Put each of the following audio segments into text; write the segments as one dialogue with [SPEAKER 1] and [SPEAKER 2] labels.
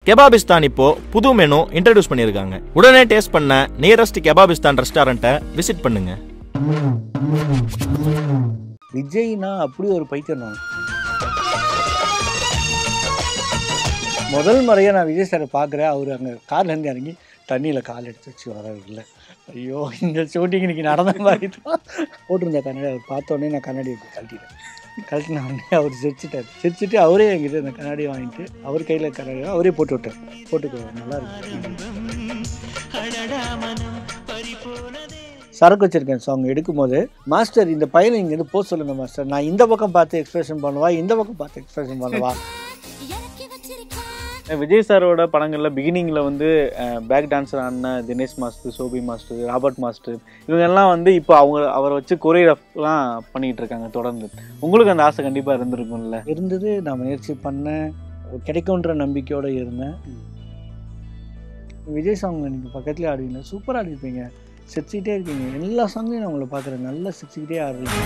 [SPEAKER 1] கெபாபிஸ்தான் இப்போ புது menu introduce பண்ணியிருக்காங்க உடனே டேஸ்ட் பண்ண நியரஸ்ட் கெபாபிஸ்தான் ரெஸ்டாரண்ட்டை விசிட் பண்ணுங்க
[SPEAKER 2] விஜய்னா அப்படி ஒரு பைத்தியம் நான் முதல் முறையாக நான் விஜய் சாரை பார்க்குறேன் அவர் அங்கே கார்லேருந்து இறங்கி தண்ணியில் கால் எடுத்து வச்சு வராரு இல்லை ஐயோ இந்த ஷூட்டிங் இன்னைக்கு நடந்த மாதிரி தான் போட்டிருந்த கண்ணாடி அவர் பார்த்த உடனே நான் கண்ணாடி எடுத்து கழட்டிட்டேன் கழட்டின உடனே அவர் சிரிச்சிட்டார் சிரிச்சிட்டு அவரே என்கிட்ட இந்த கண்ணாடி வாங்கிட்டு அவர் கையில் கண்ணாடி அவரே போட்டு விட்டார் போட்டுக்கோ நல்லா இருக்கு சரக்கு வச்சிருக்கேன் சாங் எடுக்கும்போது மாஸ்டர் இந்த பையனை இங்கேருந்து போக சொல்லுங்க மாஸ்டர் நான் இந்த பக்கம் பார்த்து எக்ஸ்பிரஷன் பண்ணுவா இந்த பக்கம் பார்த்து எக்ஸ்பிரஷன் பண்ணுவா
[SPEAKER 3] விஜய் சாரோட படங்களில் பிகினிங்கில் வந்து பேக் டான்ஸர் ஆடின Dinesh master Sobi master Robert master இவங்க எல்லாம் வந்து இப்போ அவங்க அவரை வச்சு கொரியோகிராஃப்லாம் பண்ணிகிட்டு இருக்காங்க தொடர்ந்து உங்களுக்கு அந்த ஆசை கண்டிப்பாக இருந்திருக்கும்ல
[SPEAKER 2] இருந்தது நான் முயற்சி பண்ணேன் கிடைக்கும்ன்ற நம்பிக்கையோடு இருந்தேன் விஜய் சாங் நீங்கள் பக்கத்துலேயே ஆடுவீங்க சூப்பராக ஆடிருப்பீங்க சிரிச்சுக்கிட்டே இருக்கீங்க எல்லா சாங்லையும் நான் உங்களை பார்க்குறேன் நல்லா சிரிச்சுக்கிட்டே ஆடுறீங்க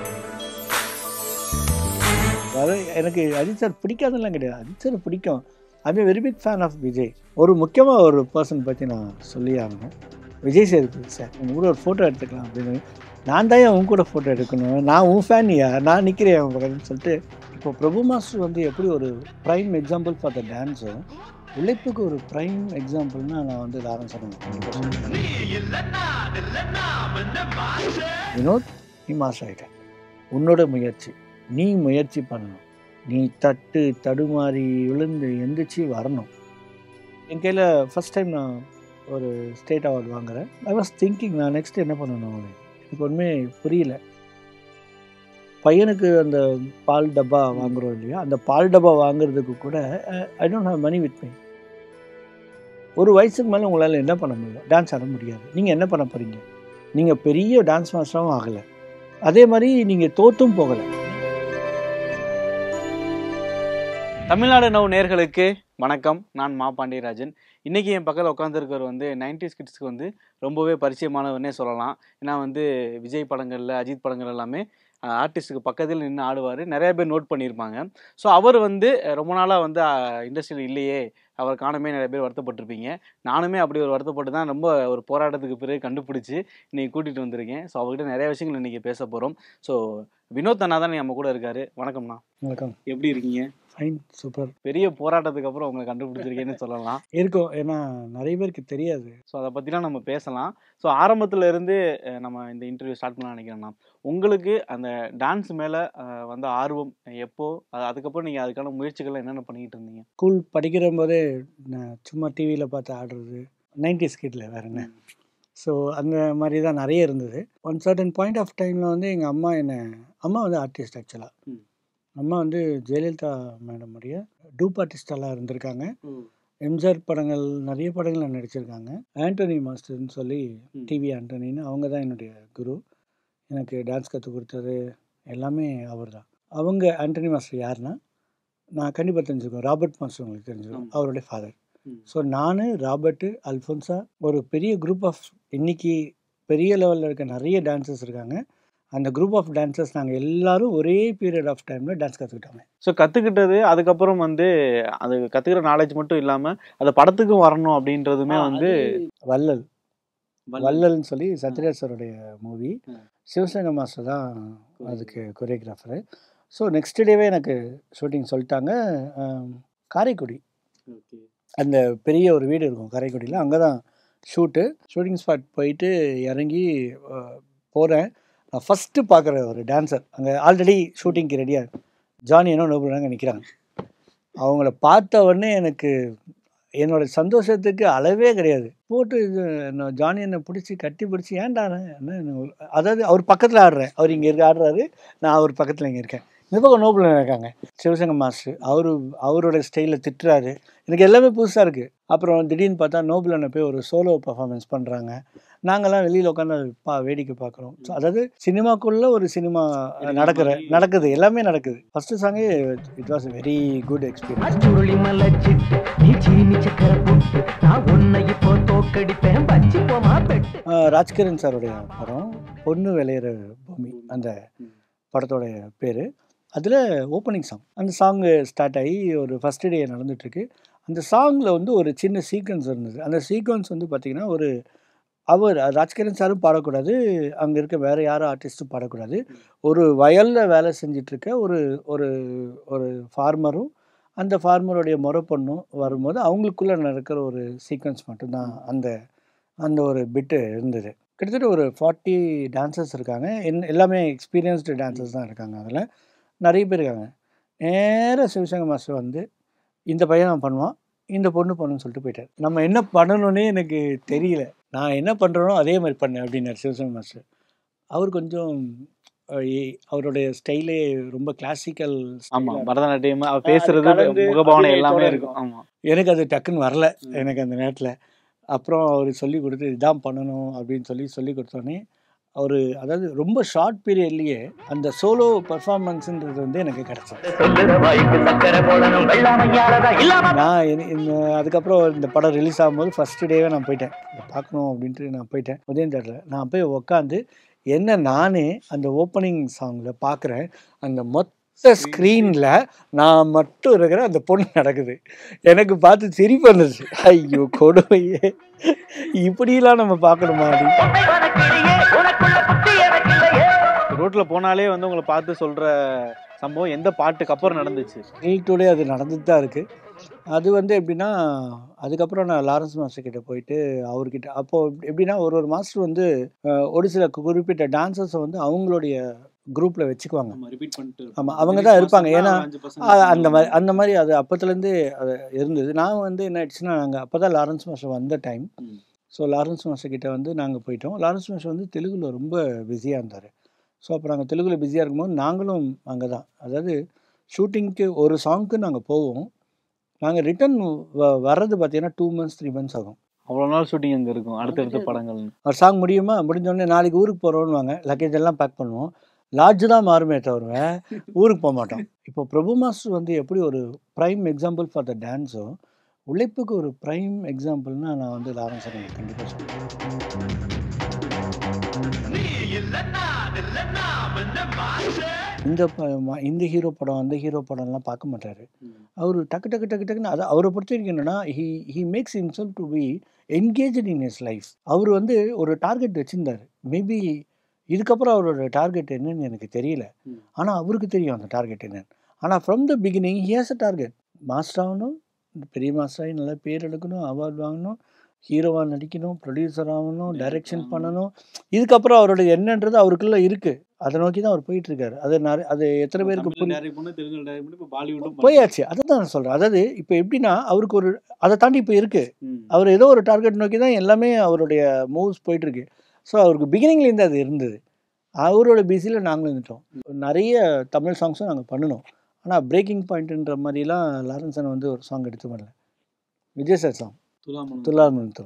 [SPEAKER 2] அதாவது எனக்கு அஜித் சார் பிடிக்காதெல்லாம் கிடையாது அஜித் சார் பிடிக்கும் I very big fan of Vijay ஒரு முக்கியமாக ஒரு பர்சன் பற்றி நான் சொல்லி ஆகணும் விஜய் சேதுபதி சார் உங்க கூட ஒரு ஃபோட்டோ எடுத்துக்கலாம் அப்படின்னு நான் தான் உன் கூட ஃபோட்டோ எடுக்கணும் நான் உன் ஃபேனியா நான் நிற்கிறேன் அவன் பக்கத்துன்னு சொல்லிட்டு இப்போ பிரபு மாஸ்டர் வந்து எப்படி ஒரு prime example for the dance உழைப்புக்கு ஒரு ப்ரைம் எக்ஸாம்பிள்னா நான் வந்து தாரம் சொல்லுவேன் வினோத் நீ மாஸ்டர் ஆகிட்ட உன்னோட முயற்சி நீ முயற்சி பண்ணணும் நீ தட்டு தடுமாறி விழுந்து எந்திரிச்சு வரணும் என் கையில் ஃபஸ்ட் டைம் நான் ஒரு ஸ்டேட் அவார்டு வாங்குறேன் ஐ வாஸ் திங்கிங் நான் நெக்ஸ்ட் என்ன பண்ணணும் எனக்கு ஒன்றுமே புரியல பையனுக்கு அந்த பால் டப்பா வாங்குறோம் இல்லையா அந்த பால் டப்பா வாங்குறதுக்கு கூட I don't have money with me ஒரு வயசுக்கு மேலே உங்களால் என்ன பண்ண முடியும் டான்ஸ் ஆட முடியாது நீங்கள் என்ன பண்ண போகிறீங்க நீங்கள் பெரிய டான்ஸ் மாஸ்டராகவும் ஆகலை அதே மாதிரி நீங்கள் தோத்தும் போகலை
[SPEAKER 3] தமிழ்நாடு நவ் நேர்களுக்கு வணக்கம் நான் மா பாண்டியராஜன் இன்றைக்கி என் பக்கத்தில் உட்காந்துருக்கவர் வந்து நைன்டிஸ் கிட்ஸ்க்கு வந்து ரொம்பவே பரிச்சயமானவர்னே சொல்லலாம் ஏன்னா வந்து விஜய் படங்களில் அஜித் படங்கள் எல்லாமே ஆர்டிஸ்ட்டுக்கு பக்கத்தில் நின்று ஆடுவார் நிறைய பேர் நோட் பண்ணியிருப்பாங்க ஸோ அவர் வந்து அஹ், ரொம்ப நாளாக வந்து இண்டஸ்ட்ரியில் இல்லையே அவர் காணமே நிறைய பேர் வருத்தப்பட்டிருப்பீங்க நானுமே அப்படி ஒரு வருத்தப்பட்டு தான் ரொம்ப ஒரு போராட்டத்துக்கு பிறகு கண்டுபிடிச்சி இன்னைக்கு கூட்டிகிட்டு வந்திருக்கேன் ஸோ அவர்கிட்ட நிறைய விஷயங்கள் இன்றைக்கி பேச போகிறோம் ஸோ வினோத் அண்ணா தான் நம்ம கூட இருக்காரு வணக்கம்ண்ணா
[SPEAKER 2] வணக்கம்
[SPEAKER 3] எப்படி இருக்கீங்க
[SPEAKER 2] ஃபைன் சூப்பர்
[SPEAKER 3] பெரிய போராட்டத்துக்கு அப்புறம் உங்களை கண்டுபிடிச்சிருக்கேன்னு சொல்லலாம்
[SPEAKER 2] இருக்கும் ஏன்னா நிறைய பேருக்கு தெரியாது
[SPEAKER 3] ஸோ அதை பற்றிலாம் நம்ம பேசலாம் ஸோ ஆரம்பத்துல இருந்து அஹ், நம்ம இந்த இன்டர்வியூ ஸ்டார்ட் பண்ண நினைக்கிறேன்னா உங்களுக்கு அந்த டான்ஸ் மேலே வந்த ஆர்வம் எப்போ அது- அதுக்கப்புறம் நீங்கள் அதுக்கான முயற்சிகள் என்னென்ன பண்ணிக்கிட்டு இருந்தீங்க
[SPEAKER 2] ஸ்கூல் படிக்கிற போதே நான் சும்மா டிவியில் பார்த்து ஆடுறது நைன்டி ஸ்கிட்டில் வேற என்ன ஸோ அந்த மாதிரி தான் நிறைய இருந்தது ஒன் சர்டன் பாயிண்ட் ஆஃப் டைமில் வந்து எங்கள் அம்மா என்னை அம்மா வந்து ஆர்டிஸ்ட் ஆக்சுவலாக
[SPEAKER 3] ம்.
[SPEAKER 2] அம்மா வந்து ஜெயலலிதா மேடம் உடைய டூப் ஆர்டிஸ்டெல்லாம் இருந்திருக்காங்க எம்ஜிஆர் படங்கள் நிறைய படங்கள் நடிச்சிருக்காங்க ஆண்டனி மாஸ்டர்னு சொல்லி
[SPEAKER 3] ம்.
[SPEAKER 2] டிவி ஆண்டனின்னு அவங்க தான் என்னுடைய குரு எனக்கு டான்ஸ் கற்றுக் கொடுத்தது எல்லாமே அவர் தான் அவங்க ஆண்டனி மாஸ்டர் யாருன்னா நான் கண்டிப்பாக தெரிஞ்சுக்கோம் ராபர்ட் மாஸ்டர் உங்களுக்கு தெரிஞ்சுக்கோம்
[SPEAKER 3] ஆமா.
[SPEAKER 2] அவருடைய ஃபாதர்
[SPEAKER 3] ம்.
[SPEAKER 2] ஸோ நான் ராபர்ட்டு அல்ஃபோன்ஸா ஒரு பெரிய குரூப் ஆஃப் இன்னைக்கு பெரிய லெவலில் இருக்க நிறைய டான்சர்ஸ் இருக்காங்க அந்த குரூப் ஆஃப் டான்சர்ஸ் நாங்கள் எல்லாரும் ஒரே பீரியட் ஆஃப் டைமில் டான்ஸ் கற்றுக்கிட்டோங்க
[SPEAKER 3] ஸோ கற்றுக்கிட்டது அதுக்கப்புறம் வந்து அது கற்றுக்கிற நாலேஜ் மட்டும் இல்லாமல் அது படத்துக்கும் வரணும் அப்படின்றதுமே வந்து
[SPEAKER 2] வள்ளல் வள்ளல்னு சொல்லி சத்யராஜ் சாருடைய மூவி
[SPEAKER 3] ம்.
[SPEAKER 2] சிவசேனா மாஸ்டர் தான் அதுக்கு கொரியோகிராஃபரு ஸோ நெக்ஸ்ட் டேவே எனக்கு ஷூட்டிங் சொல்லிட்டாங்க ஆம், காரைக்குடி அந்த பெரிய ஒரு வீடு இருக்கும் காரைக்குடியில் அங்கே தான் ஷூட்டு ஷூட்டிங் ஸ்பாட் போயிட்டு இறங்கி போகிறேன் நான் ஃபஸ்ட்டு பார்க்குற ஒரு டான்சர் அங்கே ஆல்ரெடி ஷூட்டிங்க்கு ரெடியாக ஜானி என்ன நோபுறாங்க நிற்கிறாங்க அவங்கள பார்த்த உடனே எனக்கு என்னோட சந்தோஷத்துக்கு அளவே கிடையாது போட்டு இது நான் ஜானி என்னை பிடிச்சி கட்டி பிடிச்சி ஏன்டா என்ன என்ன- அதாவது அவர் பக்கத்தில் ஆடுறேன் அவர் இங்கே இருக்க ஆடுறாரு நான் அவர் பக்கத்தில் இங்கே இருக்கேன் இந்த பக்கம் நோபுல இருக்காங்க சிவசங்கர் மாஸ்டர் அவரு அவரோட ஸ்டைலில் திட்டுறாரு எனக்கு எல்லாமே புதுசாக இருக்குது அப்புறம் திடீர்னு பார்த்தா நோபுலனை போய் ஒரு சோலோ பர்ஃபார்மன்ஸ் பண்ணுறாங்க நாங்கள்லாம் வெளியில் உட்காந்து பா வேடிக்கை பார்க்குறோம் ஸோ அதாவது சினிமாக்குள்ளே ஒரு சினிமா நடக்கிற நடக்குது எல்லாமே நடக்குது ஃபஸ்ட்டு சாங்கே it was very good experience
[SPEAKER 4] சுருளி மலைச்சிட்டு நீ சீனி சக்கரை போட்டு நான் உன்னை இப்போ தோக்கடிப்பேன் வச்சு போமா பெட்டு
[SPEAKER 2] ராஜ்கிரண் சாருடைய படம் பொண்ணு விளையிற பூமி அந்த படத்தோடைய பேர் அதில் ஓப்பனிங் சாங் அந்த சாங் ஸ்டார்ட் ஆகி ஒரு ஃபஸ்ட் டே நடந்துட்டுருக்கு அந்த சாங்கில் வந்து ஒரு சின்ன சீக்வன்ஸ் இருந்தது அந்த சீக்வன்ஸ் வந்து பார்த்திங்கன்னா ஒரு அவர் ராஜ்கிரண் சாரும் பாடக்கூடாது அங்கே இருக்க வேறு யாரும் ஆர்டிஸ்ட்டும் பாடக்கூடாது ஒரு வயலில் வேலை செஞ்சிட்ருக்க ஒரு ஒரு ஒரு ஃபார்மரும் அந்த ஃபார்மருடைய முறை பொண்ணும் வரும்போது அவங்களுக்குள்ளே நடக்கிற ஒரு சீக்வன்ஸ் மட்டும்தான் அந்த அந்த ஒரு பிட்டு இருந்தது கிட்டத்தட்ட ஒரு ஃபார்ட்டி டான்சர்ஸ் இருக்காங்க என் எல்லாமே எக்ஸ்பீரியன்ஸ்டு டான்சர்ஸ் தான் இருக்காங்க அதில் நிறைய பேர் இருக்காங்க நேராக சிவசங்கர் மாஸ்டர் வந்து இந்த பையன் நான் பண்ணுவான் இந்த பொண்ணு பண்ணுன்னு சொல்லிட்டு போயிட்டார் நம்ம என்ன பண்ணணும்னே எனக்கு தெரியல நான் என்ன பண்ணுறனோ அதே மாதிரி பண்ணேன் அப்படின்னாரு சிவசங்கர் மாஸ்டர் அவர் கொஞ்சம் அஹ், ஏ- அவருடைய ஸ்டைலே ரொம்ப கிளாசிக்கல்
[SPEAKER 3] ஆமா பரதநாட்டியம் அவ பேசுறது
[SPEAKER 2] கலந்து
[SPEAKER 3] முகபாவனை
[SPEAKER 2] அப்படியே
[SPEAKER 3] எல்லாமே
[SPEAKER 2] தொடரும்.
[SPEAKER 3] இருக்கும் ஆமா
[SPEAKER 2] எனக்கு அது டக்குன்னு வரல எனக்கு அந்த நேரத்தில் அப்புறம் அவர் சொல்லி கொடுத்து இதான் பண்ணணும் அப்படின்னு சொல்லி சொல்லி கொடுத்தோன்னே அவர் அதாவது ரொம்ப ஷார்ட் பீரியட்லேயே அந்த சோலோ பர்ஃபார்மன்ஸுன்றது வந்து எனக்கு கிடச்சது
[SPEAKER 4] சொல்லுற வாய்க்கு சக்கரை போடணும் வெள்ளாமையாலதா இல்லாம
[SPEAKER 2] நான் இனி- இந்த அதுக்கப்புறம் இந்த படம் ரிலீஸ் ஆகும்போது ஃபஸ்ட்டு டேவே நான் போயிட்டேன் இதை பார்க்கணும் அப்படின்ட்டு நான் போயிட்டேன் உதயம் தேட்டரில் நான் போய் உக்காந்து என்ன நானே அந்த ஓப்பனிங் சாங்கில் பார்க்குறேன் அந்த மொத்த ஸ்க்ரீனில் நான் மட்டும் இருக்கிற அந்த பொண்ணு நடக்குது எனக்கு பார்த்து சிரிப்பு வந்துச்சு ஐயோ கொடுமையே இப்படிலாம் நம்ம பார்க்கணுமா அப்படின்னு
[SPEAKER 4] பொம்மை வனக்கிளியே உனக்குள்ள புத்தி எனக்கு இல்லையே
[SPEAKER 3] ரோட்ல போனாலே வந்து உங்களை பார்த்து சொல்ற சம்பவம் எந்த பாட்டுக்கு அப்புறம் நடந்துச்சு
[SPEAKER 2] ஸ்டில் டுடே அது நடந்துட்டு தான் இருக்குது அது வந்து எப்படின்னா அதுக்கப்புறம் நான் லாரன்ஸ் மாஸ்டர் கிட்ட போயிட்டு அவர்கிட்ட அப்போது எப்படின்னா ஒரு ஒரு மாஸ்டர் வந்து அஹ், ஒரு சில குறிப்பிட்ட டான்சர்ஸை வந்து அவங்களுடைய குரூப்பில் வச்சுக்குவாங்க
[SPEAKER 3] ரிப்பீட் பண்ணிட்டு
[SPEAKER 2] ஆமா, அவங்க தான் இருப்பாங்க. ஏன்னா, அ- அந்த மாதிரி அந்த மாதிரி அது அப்போத்துலேருந்தே அது இருந்தது நான் வந்து என்ன ஆயிடுச்சுன்னா நாங்கள் அப்போ தான் லாரன்ஸ் மாஸ்டர் வந்த டைம்
[SPEAKER 3] ம்.
[SPEAKER 2] ஸோ லாரன்ஸ் மாஸ்டர் கிட்ட வந்து நாங்கள் போயிட்டோம் லாரன்ஸ் மாஸ்டர் வந்து தெலுங்குல ரொம்ப பிஸியாக இருந்தார் ஸோ அப்போ நாங்கள் தெலுங்குல பிஸியாக இருக்கும்போது நாங்களும் அங்கே தான் அதாவது ஷூட்டிங்க்கு ஒரு சாங்க்கு நாங்கள் போவோம் நாங்கள் ரிட்டர்ன் வர்றது பார்த்தீங்கன்னா டூ மந்த்ஸ் த்ரீ மந்த்ஸ் ஆகும்
[SPEAKER 3] அவ்வளவு நாள் ஷூட்டிங் அங்க இருக்கும் அடுத்தடுத்த படங்கள்
[SPEAKER 2] ஒரு சாங் முடியுமா முடிஞ்சோடனே நாளைக்கு ஊருக்கு போகிறோன்னு வாங்க லக்கேஜ் எல்லாம் பேக் பண்ணுவோம் லாட்ஜ் தான் மாறுமே தவிர ஊருக்கு போக மாட்டோம் இப்போ பிரபு மாஸ்டர் வந்து எப்படி ஒரு ப்ரைம் எக்ஸாம்பிள் ஃபார் த டான்ஸோ உழைப்புக்கு ஒரு ப்ரைம் எக்ஸாம்பிள்னா நான் வந்து லாரன்ஸ் கண்டிப்பாக சொல்லுவேன் இந்த ப- ம- இந்த ஹீரோ படம் அந்த ஹீரோ படம்லாம் பார்க்க மாட்டார் அவர் டக்கு டக்கு டக்கு டக்குன்னு அதை அவரை பொறுத்த வரைக்கும் என்னென்னா he he makes himself to be engaged in his life அவர் வந்து ஒரு டார்கெட் வச்சுருந்தார் மேபி இதுக்கப்புறம் அவரோட டார்கெட் என்னன்னு எனக்கு தெரியல
[SPEAKER 3] ம்.
[SPEAKER 2] ஆனால் அவருக்கு தெரியும் அந்த டார்கெட் என்னன்னு ஆனால் from the beginning he has a target master ஆகணும் பெரிய மாஸ்டர் ஆகி நல்லா பேர் எடுக்கணும் அவார்ட் வாங்கணும் ஹீரோவாக நடிக்கணும் ப்ரொடியூசர் ஆகணும் டைரக்ஷன் பண்ணணும் இதுக்கப்புறம் அவரோட என்னன்றது அவருக்குள்ள இருக்குது அதை நோக்கி தான் அவர் போயிட்டு இருக்காரு அது நிறைய அது எத்தனை பேருக்கு புரியும் போயாச்சு அதை தான் நான் சொல்கிறேன் அதாவது இப்போ எப்படின்னா அவருக்கு ஒரு அதை தாண்டி இப்போ இருக்குது அவர் ஏதோ ஒரு டார்கெட் நோக்கி தான் எல்லாமே அவருடைய மூவ்ஸ் போயிட்டுருக்கு ஸோ அவருக்கு பிகினிங்லேருந்து அது இருந்தது அவரோட பிஸியில் நாங்களும் இருந்துட்டோம் நிறைய தமிழ் சாங்ஸும் நாங்கள் பண்ணினோம் ஆனால் பிரேக்கிங் பாயிண்ட்ன்ற மாதிரிலாம் லாரன்சன் வந்து ஒரு சாங் எடுத்து பண்ணல விஜய் சார் சாங் துலார் மருத்துவம்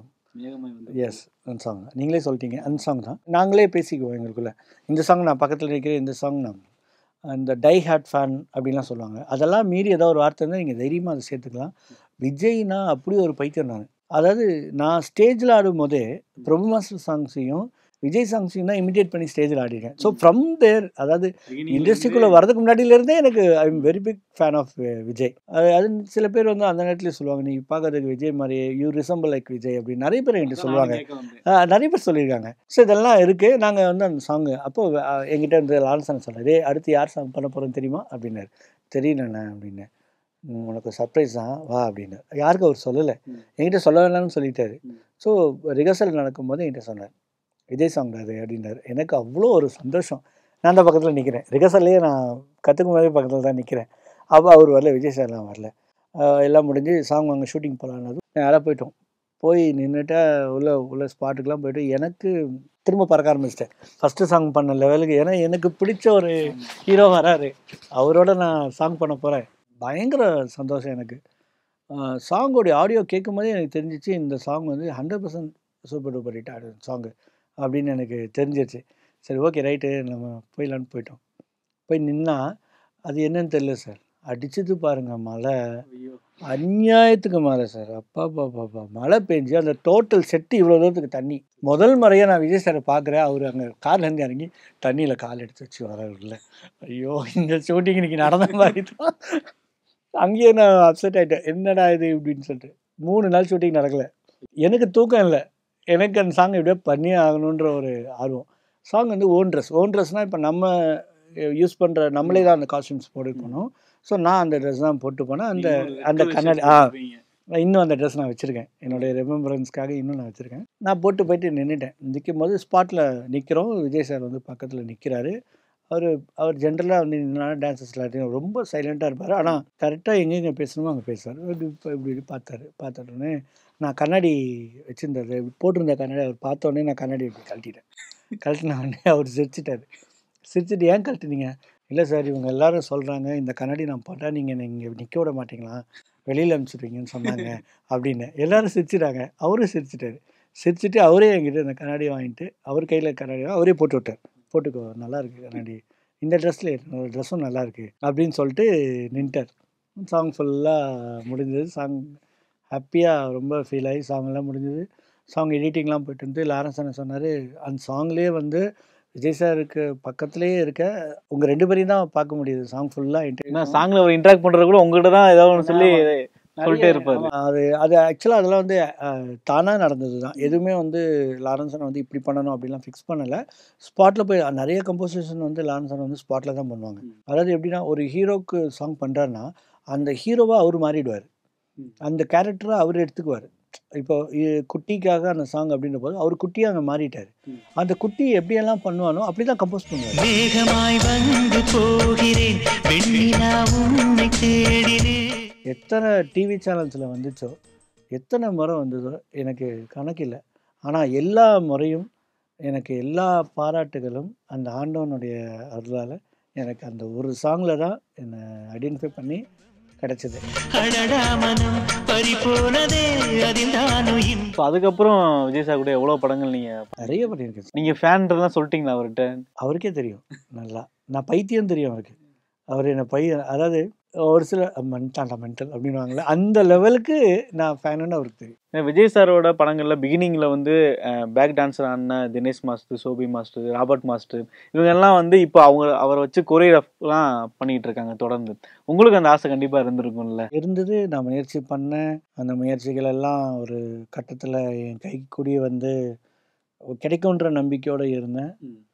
[SPEAKER 2] எஸ் அந்த சாங் நீங்களே சொல்லிட்டீங்க அந்த சாங் தான் நாங்களே பேசிக்குவோம் எங்களுக்குள்ள இந்த சாங் நான் பக்கத்தில் நிற்கிறேன் இந்த சாங் நான் அந்த டை ஹேட் ஃபேன் அப்படின்லாம் சொல்லுவாங்க அதெல்லாம் மீறி ஏதாவது ஒரு வார்த்தை இருந்தால் நீங்கள் தைரியமாக அதை சேர்த்துக்கலாம் விஜய்னா அப்படி ஒரு பைத்தியம் நான் அதாவது நான் ஸ்டேஜில் ஆடும் போதே பிரபு மாஸ்டர் சாங்ஸையும் விஜய் சாங்ஸையும் தான் இமிடியேட் பண்ணி ஸ்டேஜில் ஆடிருக்கேன் ஸோ ஃப்ரம் தேர் அதாவது இண்டஸ்ட்ரிக்குள்ளே வரதுக்கு முன்னாடியிலேருந்தே எனக்கு I am very big fan of Vijay அது அது சில பேர் வந்து அந்த நேரத்துல சொல்லுவாங்க நீ பார்க்கறதுக்கு விஜய் மாதிரி யூ ரிசம்பிள் லைக் விஜய் அப்படின்னு நிறைய பேர் என்கிட்ட சொல்லுவாங்க ஆ, நிறைய பேர் சொல்லியிருக்காங்க ஸோ இதெல்லாம் இருக்குது நாங்கள் வந்து அந்த சாங்கு அப்போது என்கிட்ட வந்து லான்சன் சொன்னார் "டேய், அடுத்து யார் சாங் பண்ண போகிறோன்னு தெரியுமா அப்படின்னாரு தெரியலண்ணே அப்படின்னு "ம், உனக்கு சர்ப்ரைஸ் தான் வா அப்படின்னு யாருக்கும் அவர் சொல்லலை
[SPEAKER 3] ம்.
[SPEAKER 2] என்கிட்ட சொல்ல வேணாம்னு சொல்லிட்டாரு
[SPEAKER 3] ம்.
[SPEAKER 2] ஸோ ரிஹர்சல் நடக்கும்போது என்கிட்ட சொன்னார் விஜய் சாங் அது அப்படின்னாரு எனக்கு அவ்வளோ ஒரு சந்தோஷம் நான் அந்த பக்கத்தில் நிற்கிறேன் ரிஹர்சல்லையே நான் கற்றுக்கும் போதே பக்கத்தில் தான் நிற்கிறேன் அப்போ அவர் வரல விஜய் சார்லாம் வரல ஆஹ் எல்லாம் முடிஞ்சு சாங் அங்கே ஷூட்டிங் போகலான்னதும் நேராக போயிட்டோம் போய் நின்றுட்டா உள்ள உள்ள ஸ்பாட்டுக்கெலாம் போயிட்டு எனக்கு திரும்ப பறக்க ஆரம்பிச்சிட்டேன் ஃபஸ்ட்டு சாங் பண்ண லெவலுக்கு ஏன்னா எனக்கு பிடிச்ச ஒரு ஹீரோ வராரு அவரோட நான் சாங் பண்ண போகிறேன் பயங்கர சந்தோஷம் எனக்கு சாங்கோடைய ஆடியோ கேட்கும் போதே எனக்கு தெரிஞ்சிச்சு இந்த சாங் வந்து hundred percent super duper hit ஆடு சாங்கு அப்படின்னு எனக்கு தெரிஞ்சிருச்சு சரி ஓகே ரைட்டு நம்ம போயிடலான்னு போயிட்டோம் போய் நின்னா அது என்னன்னு தெரியல சார் அடிச்சது பாருங்க மழை அநியாயத்துக்கு மழை சார் அப்பா பாப்பா மழை பெஞ்சு அந்த டோட்டல் செட்டு இவ்வளோ தூரத்துக்கு தண்ணி முதல் முறையாக நான் விஜய் சாரை பார்க்குறேன் அவர் அங்கே கார்லேருந்து இறங்கி தண்ணியில் கால் எடுத்து வச்சு வர்றாருல ஐயோ இந்த ஷூட்டிங் இன்னைக்கு நடந்த மாதிரி தான் அங்கேயே நான் அப்செட் ஆகிட்டேன் என்னடா இது இப்படின்னு சொல்லிட்டு மூணு நாள் ஷூட்டிங் நடக்கல எனக்கு தூக்கம் இல்லை எனக்கு அந்த சாங் எப்படியோ பண்ணியே ஆகணுன்ற ஒரு ஆர்வம் சாங் வந்து ஓன் ட்ரெஸ் ஓன் ட்ரெஸ்னால் இப்போ நம்ம யூஸ் பண்ணுற நம்மளே தான் அந்த காஸ்டியூம்ஸ் போட்டுக்கணும் ஸோ நான் அந்த ட்ரெஸ் தான் போட்டு போனேன் அந்த அந்த கண்ணாடி ஆ இன்னும் அந்த ட்ரெஸ் நான் வச்சுருக்கேன் என்னுடைய ரெமெம்பரன்ஸ்க்காக இன்னும் நான் வச்சுருக்கேன் நான் போட்டு போயிட்டு நின்றுட்டேன் நிற்கும் போது ஸ்பாட்டில் நிற்கிறோம் விஜய் சார் வந்து பக்கத்தில் நிற்கிறாரு அவர் அவர் ஜென்ரலாக வந்து டான்ஸஸ் எல்லாத்தையும் ரொம்ப சைலண்ட்டாக இருப்பார் ஆனால் கரெக்டாக எங்கெங்கே பேசணுமோ அங்கே பேசுவார் இப்படி இப்ப இப்படி இப்படி பார்த்தாரு பார்த்துட்டோன்னே நான் கண்ணாடி வச்சுருந்தது போட்டிருந்த கண்ணாடி அவர் பார்த்த உடனே நான் கண்ணாடி இப்படி கழட்டிட்டேன் கழட்டின உடனே அவர் சிரிச்சிட்டாரு சிரிச்சிட்டு ஏன் கழட்டுனீங்க இல்லை சார் இவங்க எல்லாரும் சொல்கிறாங்க இந்த கண்ணாடி நான் போட்டால் நீங்கள் இங்கே நிற்க விட மாட்டீங்களா வெளியில் அனுப்பிச்சிடுவீங்கன்னு சொன்னாங்க அப்படின்னு எல்லாரும் சிரிச்சிட்டாங்க அவரும் சிரிச்சிட்டாரு சிரிச்சிட்டு அவரே என்கிட்ட இந்த கண்ணாடி வாங்கிட்டு அவர் கையில் கண்ணாடி வாங்கி அவரே போட்டு விட்டார் போட்டுக்கோ நல்லா இருக்கு கண்ணாடி இந்த ட்ரெஸ்ல ட்ரெஸ்ஸும் நல்லா இருக்கு அப்படின்னு சொல்லிட்டு நின்ட்டார் சாங் ஃபுல்லாக முடிஞ்சது சாங் ஹாப்பியாக ரொம்ப ஃபீல் ஆகி சாங்லாம் முடிஞ்சது சாங் எடிட்டிங்லாம் போயிட்டு இருந்து லாரன்ஸ் அண்ணன் சொன்னார் அந்த சாங்லேயே வந்து விஜய் சாருக்கு பக்கத்துலேயே இருக்க உங்கள் ரெண்டு பேரையும் தான் பார்க்க முடியுது சாங் ஃபுல்லாக
[SPEAKER 3] ஏன்னா சாங்ல ஒரு இன்டராக்ட் பண்றது கூட உங்ககிட்ட தான் ஏதாவது ஒன்று சொல்லி சொல்லிட்டே இருப்பாரு
[SPEAKER 2] ஆமா, அது அது ஆக்சுவலாக அதெல்லாம் வந்து தானாக நடந்தது தான் எதுவுமே வந்து லாரன்சன் வந்து இப்படி பண்ணணும் அப்படிலாம் ஃபிக்ஸ் பண்ணலை ஸ்பாட்டில் போய் நிறைய கம்போசிஷன் வந்து லாரன்சன் வந்து ஸ்பாட்டில் தான் பண்ணுவாங்க அதாவது எப்படின்னா ஒரு ஹீரோக்கு சாங் பண்ணுறாருன்னா அந்த ஹீரோவாக அவர் மாறிடுவார் அந்த கேரக்டரை அவர் எடுத்துக்குவார் இப்போ இ- குட்டிக்காக அந்த சாங் அப்படின்ற போது அவர் குட்டியாக அங்கே மாறிட்டார் அந்த குட்டி எப்படியெல்லாம் பண்ணுவானோ அப்படி தான் கம்போஸ் பண்ணுவார்
[SPEAKER 5] வேகமாய் வந்து போகிறேன் வெண்ணிலா உன்னை தேடினேன்
[SPEAKER 2] எத்தனை டிவி சேனல்ஸில் வந்துச்சோ எத்தனை முறை வந்ததோ எனக்கு கணக்கில்லை ஆனால் எல்லா முறையும் எனக்கு எல்லா பாராட்டுகளும் அந்த ஆண்டவனுடைய அருளால் எனக்கு அந்த ஒரு சாங்கில் தான் என்னை ஐடென்டிஃபை பண்ணி கிடைச்சது
[SPEAKER 5] அடடா மனம் பறி போனதே அதில் தானும் இன்பம்
[SPEAKER 3] So, அதுக்கப்புறம் விஜய் சார் கூட எவ்வளவு படங்கள் நீங்க
[SPEAKER 2] நிறைய பண்ணியிருக்கேன்
[SPEAKER 3] நீங்க ஃபேன்றதெல்லாம் சொல்லிட்டீங்களா அவர்கிட்ட
[SPEAKER 2] அவருக்கே தெரியும் நல்லா நான் பைத்தியம் தெரியும் அவருக்கு அவர் என்ன பையன் அதாவது ஒரு சில மென்டாண்டா மென்டல் அப்படின்னுவாங்களே அந்த லெவலுக்கு நான் ஃபேனுன்னு அவருக்கு தெரியும்
[SPEAKER 3] ஏன்னா விஜய் சாரோட படங்கள்ல பிகினிங்ல வந்து பேக் டான்ஸர் ஆன Dinesh master Sobi master Robert master இவங்க எல்லாம் வந்து இப்போ அவங்க அவரை வச்சு கொரியோகிராஃப்லாம் பண்ணிட்டு இருக்காங்க தொடர்ந்து உங்களுக்கு அந்த ஆசை கண்டிப்பா இருந்திருக்கும்ல
[SPEAKER 2] இருந்தது நான் முயற்சி பண்ணேன் அந்த முயற்சிகள் எல்லாம் ஒரு கட்டத்தில் என் கை கூடிய வந்து கிடைக்குன்ற நம்பிக்கையோடு இருந்தேன்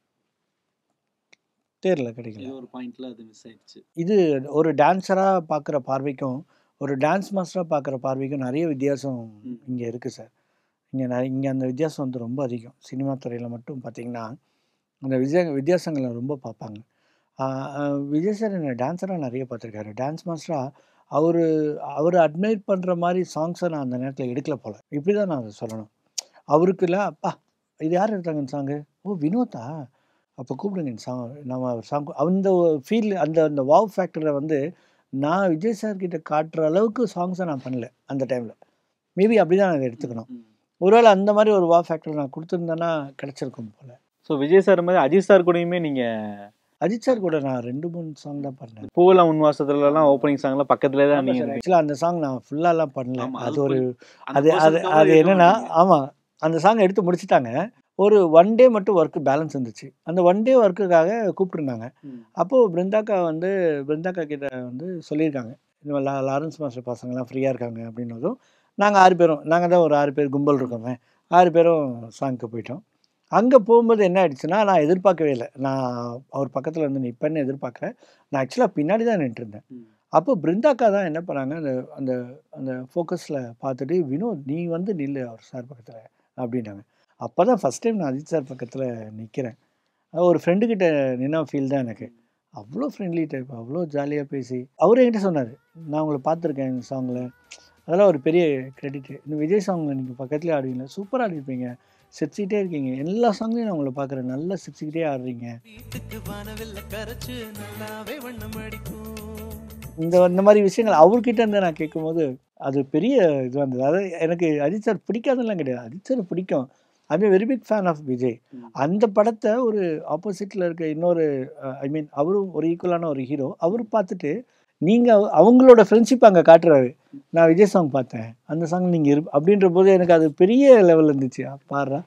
[SPEAKER 2] தெரியல கிடைக்கல
[SPEAKER 3] ஒரு பாயிண்ட்ல அது மிஸ் ஆயிடுச்சு
[SPEAKER 2] இது ஒரு டான்ஸராக பார்க்குற பார்வைக்கும் ஒரு டான்ஸ் மாஸ்டராக பார்க்குற பார்வைக்கும் நிறைய வித்தியாசம்
[SPEAKER 3] ம்.
[SPEAKER 2] இங்கே இருக்குது சார் இங்கே நிறைய இங்கே அந்த வித்தியாசம் வந்து ரொம்ப அதிகம் சினிமா துறையில் மட்டும் பார்த்தீங்கன்னா அந்த விஜய வித்தியாசங்களை ரொம்ப பார்ப்பாங்க ஆஹ் ஆஹ் விஜய் சார் என்ன டான்ஸராக நிறைய பார்த்துருக்காரு டான்ஸ் மாஸ்டராக அவர் அவர் அட்மைர் பண்ணுற மாதிரி சாங்ஸை நான் அந்த நேரத்தில் எடுக்கல போல இப்படி தான் நான் அதை சொல்லணும் அவருக்கு இல்லை அப்பா இது யார் எடுத்தாங்க இந்த சாங்கு ஓ வினோதா அப்போ கூப்பிடுங்க இந்த சாங் நம்ம சாங் அந்த ஃபீல் அந்த அந்த வாவ் ஃபேக்டரை வந்து நான் விஜய் சார் கிட்ட காட்டுற அளவுக்கு சாங்ஸை நான் பண்ணல அந்த டைமில் மேபி அப்படி தான் நான் அதை எடுத்துக்கணும் ஒருவேளை அந்த மாதிரி ஒரு வா ஃபேக்டர் நான் கொடுத்துருந்தேன்னா கிடச்சிருக்கும் போல்
[SPEAKER 3] ஸோ விஜய் சார் மாதிரி அஜித் சார் கூடயுமே நீங்க
[SPEAKER 2] அஜித் சார் கூட நான் ரெண்டு மூணு சாங் தான் பண்ணேன்
[SPEAKER 3] பூவெல்லாம் உன்வாசத்துல எல்லாம் ஓப்பனிங் சாங்ல பக்கத்துலேயே தான் நீங்க இருந்தீங்க.
[SPEAKER 2] ஆக்சுவலாக அந்த சாங் நான் ஃபுல்லாலாம் பண்ணல
[SPEAKER 3] ஆமா,
[SPEAKER 2] அது
[SPEAKER 3] அது
[SPEAKER 2] ஒரு
[SPEAKER 3] அந்த
[SPEAKER 2] அது அது
[SPEAKER 3] person
[SPEAKER 2] அது
[SPEAKER 3] cover
[SPEAKER 2] என்னன்னா
[SPEAKER 3] இருக்க
[SPEAKER 2] ஆமாம் அந்த சாங் எடுத்து முடிச்சிட்டாங்க ஒரு ஒன் டே மட்டும் ஒர்க்கு பேலன்ஸ் இருந்துச்சு அந்த ஒன் டே ஒர்க்குக்காக கூப்பிட்டுருந்தாங்க
[SPEAKER 3] ம்.
[SPEAKER 2] அப்போது பிருந்தாக்கா வந்து பிருந்தாக்கா கிட்ட வந்து சொல்லியிருக்காங்க இந்த மாதிரி லா லாரன்ஸ் மாஸ்டர் பசங்கள்லாம் ஃப்ரீயாக இருக்காங்க அப்படின்னதும் நாங்கள் ஆறு பேரும் நாங்கள் தான் ஒரு ஆறு பேர் கும்பல் இருக்கோமே ஆறு பேரும் சாங்க்கு போயிட்டோம் அங்கே போகும்போது என்ன ஆயிடுச்சுன்னா நான் எதிர்பார்க்கவே இல்லை நான் அவர் பக்கத்தில் வந்து நிற்பேன்னு எதிர்பார்க்கல நான் ஆக்சுவலாக பின்னாடி தான் நின்றுருந்தேன்
[SPEAKER 3] ம்.
[SPEAKER 2] அப்போ பிருந்தாக்கா தான் என்ன பண்ணாங்க அந்த அந்த அந்த ஃபோக்கஸில் பார்த்துட்டு வினோத் நீ வந்து நில்லு அவர் சார் பக்கத்தில் அப்படின்னாங்க அப்போ தான் ஃபஸ்ட் டைம் நான் அஜித் சார் பக்கத்தில் நிற்கிறேன் ஒரு ஃப்ரெண்டுக்கிட்ட நின்ன ஃபீல் தான் எனக்கு அவ்வளோ ஃப்ரெண்ட்லி டைப் அவ்வளோ ஜாலியாக பேசி அவர் என்கிட்ட சொன்னார் நான் உங்களை பார்த்துருக்கேன் இந்த சாங்கில் அதெல்லாம் ஒரு பெரிய கிரெடிட் இந்த விஜய் சாங்கில் நீங்கள் பக்கத்துலேயே ஆடுவீங்க சூப்பராக ஆடிருப்பீங்க சிரிச்சுக்கிட்டே இருக்கீங்க எல்லா சாங்லையும் நான் உங்களை பார்க்குறேன் நல்லா சிரிச்சுக்கிட்டே ஆடுறீங்க
[SPEAKER 5] வீட்டுக்கு வானவில்ல கரைச்சு நல்லாவே வண்ணம் அடிக்கும்
[SPEAKER 2] இந்த இந்த மாதிரி விஷயங்கள் அவர்கிட்ட இருந்து நான் கேட்கும்போது அது பெரிய இது வந்தது அதாவது எனக்கு அஜித் சார் பிடிக்காதெல்லாம் கிடையாது அஜித் சார் பிடிக்கும் I very big fan of Vijay
[SPEAKER 3] ம்.
[SPEAKER 2] அந்த படத்தை ஒரு ஆப்போசிட்டில் இருக்க இன்னொரு ஐ மீன் அவரும் ஒரு ஈக்குவலான ஒரு ஹீரோ அவர் பார்த்துட்டு நீங்கள் அவங்களோட ஃப்ரெண்ட்ஷிப் அங்கே காட்டுறாரு நான் விஜய் சாங் பார்த்தேன் அந்த சாங் நீங்கள் இரு அப்படின்ற போது எனக்கு அது பெரிய லெவல் இருந்துச்சு பாடுறா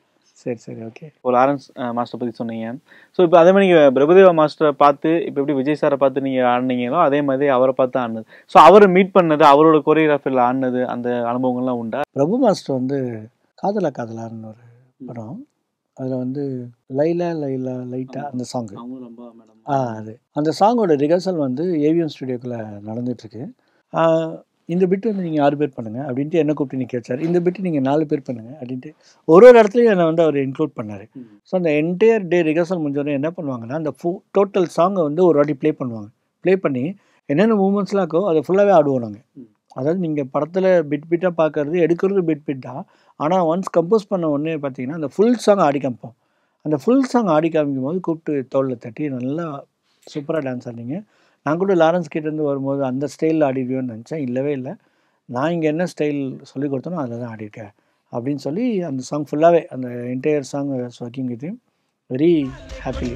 [SPEAKER 2] சரி சரி ஓகே
[SPEAKER 3] இப்போ லாரன்ஸ் மாஸ்டர் பற்றி சொன்னீங்க ஸோ இப்போ அதே மாதிரி நீங்கள் பிரபுதேவா மாஸ்டரை பார்த்து இப்போ எப்படி விஜய் சாரை பார்த்து நீங்கள் ஆடினீங்களோ அதே மாதிரி அவரை பார்த்து ஆடினது ஸோ அவரை மீட் பண்ணது அவரோட கொரியோகிராஃபியில் ஆடினது அந்த அனுபவங்கள்லாம் உண்டா
[SPEAKER 2] பிரபு மாஸ்டர் வந்து காதலா காதலான்னு ஒரு படம் அதில் வந்து லைலா லைலா லைட்டா அந்த சாங்கு
[SPEAKER 3] அவங்க ரொம்ப மேடம்
[SPEAKER 2] ஆ அது அந்த சாங்கோட ரிஹர்சல் வந்து ஏவிஎம் ஸ்டுடியோக்குள்ளே நடந்துட்டுருக்கு இந்த பிட்டு வந்து நீங்கள் ஆறு பேர் பண்ணுங்கள் அப்படின்ட்டு என்ன கூப்பிட்டு நிற்க வச்சார் இந்த பிட்டு நீங்கள் நாலு பேர் பண்ணுங்கள் அப்படின்ட்டு ஒரு ஒரு இடத்துலையும் என்னை வந்து அவர் இன்க்ளூட் பண்ணார் ஸோ அந்த என்டையர் டே ரிஹர்சல் முடிஞ்சோடனே என்ன பண்ணுவாங்கன்னா அந்த ஃபு டோட்டல் சாங்கை வந்து ஒரு வாட்டி ப்ளே பண்ணுவாங்க ப்ளே பண்ணி என்னென்ன மூமெண்ட்ஸ்லாம் இருக்கோ அதை ஃபுல்லாகவே ஆடுவோம் நாங்கள் அதாவது நீங்கள் படத்தில் பிட் பிட்டாக பார்க்கறது எடுக்கிறது பிட் பிட் தான் ஆனால் ஒன்ஸ் கம்போஸ் பண்ண உடனே பார்த்தீங்கன்னா அந்த ஃபுல் சாங் ஆடி காமிப்போம் அந்த ஃபுல் சாங் ஆடி காமிக்கும் போது கூப்பிட்டு தோளில் தட்டி நல்லா சூப்பராக டான்ஸ் ஆடினீங்க நான் கூட லாரன்ஸ் கிட்டேருந்து வரும்போது அந்த ஸ்டைலில் ஆடிடுவேன்னு நினச்சேன் இல்லவே இல்லை நான் இங்கே என்ன ஸ்டைல் சொல்லி கொடுத்தனோ அதில் தான் ஆடிருக்கேன் அப்படின்னு சொல்லி அந்த சாங் ஃபுல்லாகவே அந்த entire song working with very happy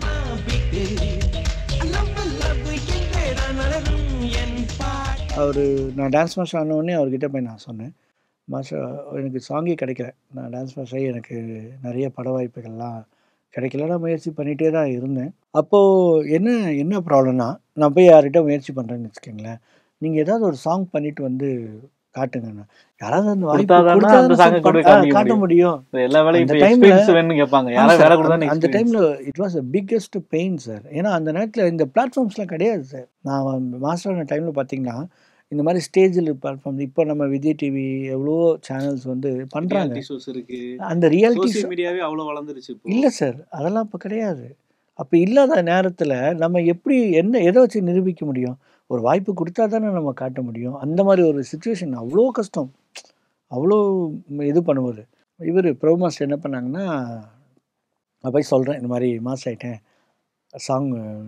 [SPEAKER 2] அவர் நான் டான்ஸ் மாஸ்டர் ஆனவுடனே அவர்கிட்ட போய் நான் சொன்னேன் மாஸ்டர் எனக்கு சாங்கே கிடைக்கல நான் டான்ஸ் மாஸ்டர் ஆகி எனக்கு நிறைய பட வாய்ப்புகள்லாம் கிடைக்கல நான் முயற்சி பண்ணிகிட்டே தான் இருந்தேன் அப்போது என்ன என்ன ப்ராப்ளம்னா நான் போய் யார்கிட்ட முயற்சி பண்ணுறேன்னு வச்சுக்கோங்களேன் நீங்கள் ஏதாவது ஒரு சாங் பண்ணிட்டு வந்து காட்டுங்கண்ணா யாராவது அந்த வாய்ப்பு
[SPEAKER 3] கொடுத்தாதானே அந்த
[SPEAKER 2] கொடுத்தா
[SPEAKER 3] song அ கொண்டு
[SPEAKER 2] ஆ,
[SPEAKER 3] காமிக்க
[SPEAKER 2] காட்ட முடியும்
[SPEAKER 3] எல்லா வேலையும்
[SPEAKER 2] அந்த
[SPEAKER 3] இப்போ
[SPEAKER 2] timeல-
[SPEAKER 3] எக்ஸ்பீரியன்ஸ் வேணும்னு கேட்பாங்க
[SPEAKER 2] ஆமா
[SPEAKER 3] யாராவது
[SPEAKER 2] சார்,
[SPEAKER 3] வேலை கொடுத்தா
[SPEAKER 2] அந்த- அந்த டைமில் it was a biggest pain sir ஏன்னா அந்த நேரத்தில் இந்த பிளாட்ஃபார்ம்ஸ்லாம் கிடையாது சார் நான் மாஸ்டர் ஆன டைமில் பார்த்தீங்கன்னா இந்த மாதிரி ஸ்டேஜில் பிளாட்ஃபார்ம் இப்போ நம்ம விஜய் டிவி எவ்வளோ சேனல்ஸ் வந்து பண்ணுறாங்க
[SPEAKER 3] இருக்கு
[SPEAKER 2] அந்த ரியாலிட்டி
[SPEAKER 3] சோசியல் மீடியாவே அவ்வளோ வளர்ந்துருச்சு இப்போ
[SPEAKER 2] இல்லை சார் அதெல்லாம் இப்போ கிடையாது அப்போ இல்லாத நேரத்தில் நம்ம எப்படி என்ன எதை வச்சு நிரூபிக்க முடியும் ஒரு வாய்ப்பு கொடுத்தா தானே நம்ம காட்ட முடியும் அந்த மாதிரி ஒரு சுச்சுவேஷன் அவ்வளோ கஷ்டம் அவ்வளோ இது பண்ணுவது இவர் ப்ரோ மாஸ்டர் என்ன பண்ணாங்கன்னா நான் போய் சொல்கிறேன் இந்த மாதிரி மாஸ்டர் ஆகிட்டேன் சாங்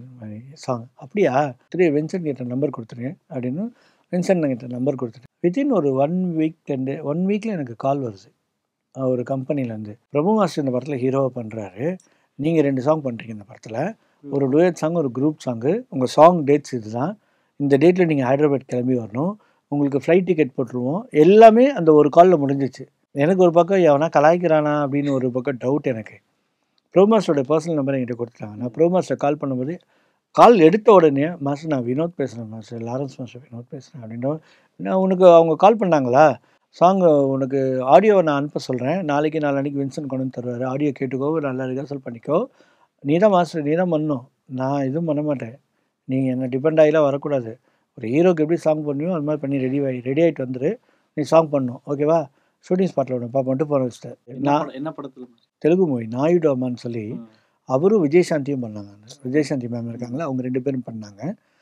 [SPEAKER 2] சாங் அப்படியா திரு வென்சன் கிட்ட நம்பர் கொடுத்துருங்க அப்படின்னு வென்சன் கிட்ட நம்பர் கொடுத்துட்டேன் வித்தின் ஒரு one week ten day one வீக்கில் எனக்கு கால் வருது அஹ் ஒரு கம்பெனிலேருந்து பிரபு மாஸ்டர் இந்த படத்தில் ஹீரோவை பண்ணுறாரு நீங்கள் ரெண்டு சாங் பண்ணுறீங்க இந்த படத்தில் ஒரு டுயட் சாங் ஒரு குரூப் சாங்கு உங்கள் சாங் டேட்ஸ் இதுதான் இந்த டேட்டில் நீங்கள் ஹைதராபாத் கிளம்பி வரணும் உங்களுக்கு ஃப்ளைட் டிக்கெட் போட்டுருவோம் எல்லாமே அந்த ஒரு காலில் முடிஞ்சிச்சு எனக்கு ஒரு பக்கம் எவனா கலாய்க்கிறானா அப்படின்னு ஒரு பக்கம் டவுட் எனக்கு ப்ரோ மாஸ்டரோட பர்சனல் நம்பர் என்கிட்ட கொடுத்துட்டாங்க நான் ப்ரோ மாஸ்டர் கால் பண்ணும்போது கால் எடுத்த உடனே மாஸ்டர் நான் வினோத் பேசுகிறேன் மாஸ்டர் லாரன்ஸ் மாஸ்டர் வினோத் பேசுகிறேன் அப்படின்னா நான் உனக்கு அவங்க கால் பண்ணாங்களா சாங் உனக்கு ஆடியோவை நான் அனுப்ப சொல்கிறேன் நாளைக்கு நாளான்னைக்கு வின்சன் கொண்டு வந்து தருவார் ஆடியோ கேட்டுக்கோ நல்லா ரிஹர்சல் பண்ணிக்கோ நீ தான் மாஸ்டர் நீ தான் பண்ணணும் நான் எதுவும் பண்ண மாட்டேன் நீங்கள் என்னை டிபெண்ட் ஆகிலாம் வரக்கூடாது ஒரு ஹீரோக்கு எப்படி சாங் பண்ணுவியோ அது மாதிரி பண்ணி ரெடி ஆகி ரெடி ஆகிட்டு வந்துரு நீ சாங் பண்ணணும் ஓகேவா ஷூட்டிங் ஸ்பாட்டில் ஒன்று பாப்பா போன வச்சுட்டேன் நான்
[SPEAKER 3] என்ன படத்துல
[SPEAKER 2] தெலுங்கு மூவி நாயுடு அம்மான்னு சொல்லி அவரும் விஜயசாந்தியும் பண்ணாங்க அந்த விஜயசாந்தி மேம் இருக்காங்களா அவங்க ரெண்டு பேரும் பண்ணாங்க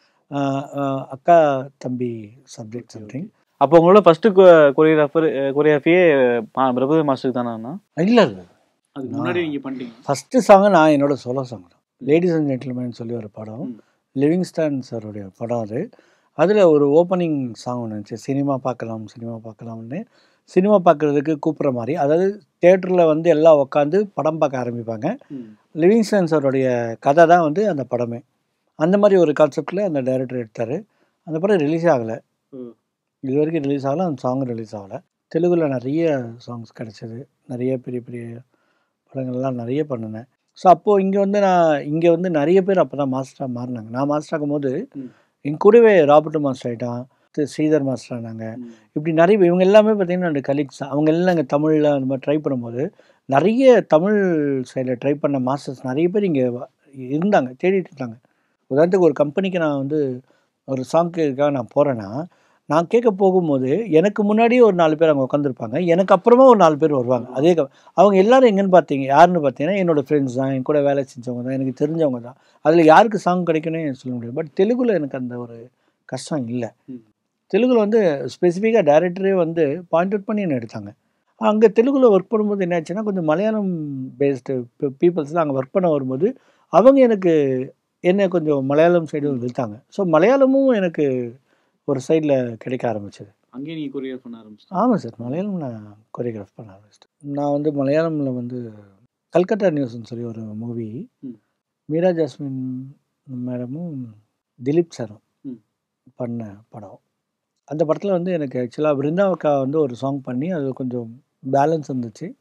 [SPEAKER 2] ஆஹ் ஆஹ் அக்கா தம்பி சப்ஜெக்ட் சம்திங்
[SPEAKER 3] அப்போ உங்களோட ஃபர்ஸ்ட் கொரியோகிராஃபர் கொரியோகிராஃபியே பிரபுதேவ மாஸ்டருக்கு தானே
[SPEAKER 2] இல்லை இல்லை
[SPEAKER 3] அதுக்கு
[SPEAKER 2] முன்னாடி
[SPEAKER 3] நீங்க பண்ணிட்டீங்க
[SPEAKER 2] ஃபஸ்ட்டு சாங்கு நான் என்னோட சோலோ சாங் தான் லேடிஸ் அண்ட் ஜென்டில்மேன் சொல்லி ஒரு படம்
[SPEAKER 3] ம்.
[SPEAKER 2] லிவிங்ஸ்டன் சாருடைய படம் அது அதில் ஒரு ஓப்பனிங் சாங் ஒன்று இருந்துச்சு சினிமா பார்க்கலாம் சினிமா பார்க்கலாம்னு சினிமா பார்க்குறதுக்கு கூப்பிட்ற மாதிரி அதாவது தேட்டரில் வந்து எல்லாம் உட்காந்து படம் பார்க்க ஆரம்பிப்பாங்க லிவிங்ஸ்டன் சாருடைய கதை தான் வந்து அந்த படமே அந்த மாதிரி ஒரு கான்செப்டில் அந்த டைரக்டர் எடுத்தார் அந்த படம் ரிலீஸ் ஆகலை
[SPEAKER 3] ம்.
[SPEAKER 2] இது வரைக்கும் ரிலீஸ் ஆகலை அந்த சாங் ரிலீஸ் ஆகலை தெலுங்குல நிறைய சாங்ஸ் கிடச்சிது நிறைய பெரிய பெரிய படங்கள்லாம் நிறைய பண்ணினேன் ஸோ அப்போது இங்கே வந்து நான் இங்கே வந்து நிறைய பேர் அப்போ தான் மாஸ்டராக மாறினாங்க நான் மாஸ்டர் ஆகும்போது
[SPEAKER 3] ம்.
[SPEAKER 2] என் கூடவே ராபர்ட் மாஸ்டர் ஆகிட்டான் திரு ஸ்ரீதர் மாஸ்டர் ஆனாங்க இப்படி நிறைய பேர் இவங்க எல்லாமே பார்த்தீங்கன்னா என்னோட கலீக்ஸ் அவங்க எல்லாம் இங்கே தமிழில் அந்த மாதிரி ட்ரை பண்ணும்போது நிறைய தமிழ் சைடில் ட்ரை பண்ண மாஸ்டர்ஸ் நிறைய பேர் இங்கே இருந்தாங்க தேடிட்டு இருந்தாங்க உதாரணத்துக்கு ஒரு கம்பெனிக்கு நான் வந்து ஒரு சாங்க்குக்காக நான் போகிறேன்னா நான் கேட்க போகும்போது எனக்கு முன்னாடியே ஒரு நாலு பேர் அங்கே உட்காந்துருப்பாங்க எனக்கு அப்புறமா ஒரு நாலு பேர் வருவாங்க அதே க- அவங்க எல்லாரும் எங்கன்னு பார்த்தீங்க யாருன்னு பார்த்தீங்கன்னா என்னோட ஃப்ரெண்ட்ஸ் தான் என் கூட வேலை செஞ்சவங்க தான் எனக்கு தெரிஞ்சவங்க தான் அதில் யாருக்கு சாங் கிடைக்கும்னே சொல்ல முடியாது பட் தெலுங்குல எனக்கு அந்த ஒரு கஷ்டம் இல்லை
[SPEAKER 3] ம்.
[SPEAKER 2] தெலுங்குல வந்து ஸ்பெசிஃபிக்காக டைரக்டரே வந்து பாயிண்ட் அவுட் பண்ணி என்ன எடுத்தாங்க அங்கே தெலுங்குல ஒர்க் பண்ணும்போது என்ன ஆச்சுன்னா கொஞ்சம் மலையாளம் பேஸ்டு பீப்புள்ஸ்லாம் அங்கே ஒர்க் பண்ண வரும்போது அவங்க எனக்கு என்ன கொஞ்சம் மலையாளம் சைடு இழுத்தாங்க ஸோ மலையாளமும் எனக்கு ஒரு சைடில் கிடைக்க ஆரம்பிச்சது
[SPEAKER 3] அங்கேயே நீங்க கொரியோகிராஃப் பண்ண ஆரம்பிச்சிட்டீங்க
[SPEAKER 2] ஆமாம் சார் மலையாளம் நான் கொரியோகிராஃப் பண்ண ஆரம்பிச்சிட்டேன் நான் வந்து மலையாளமில் வந்து கல்கத்தா நியூஸ்னு சொல்லி ஒரு மூவி
[SPEAKER 3] ம்.
[SPEAKER 2] மீரா ஜாஸ்மின் மேடமும் திலீப் சாரும்
[SPEAKER 3] ம்.
[SPEAKER 2] பண்ண படம் அந்த படத்தில் வந்து எனக்கு ஆக்சுவலாக பிருந்தாவக்கா வந்து ஒரு சாங் பண்ணி அது கொஞ்சம் பேலன்ஸ் இருந்துச்சு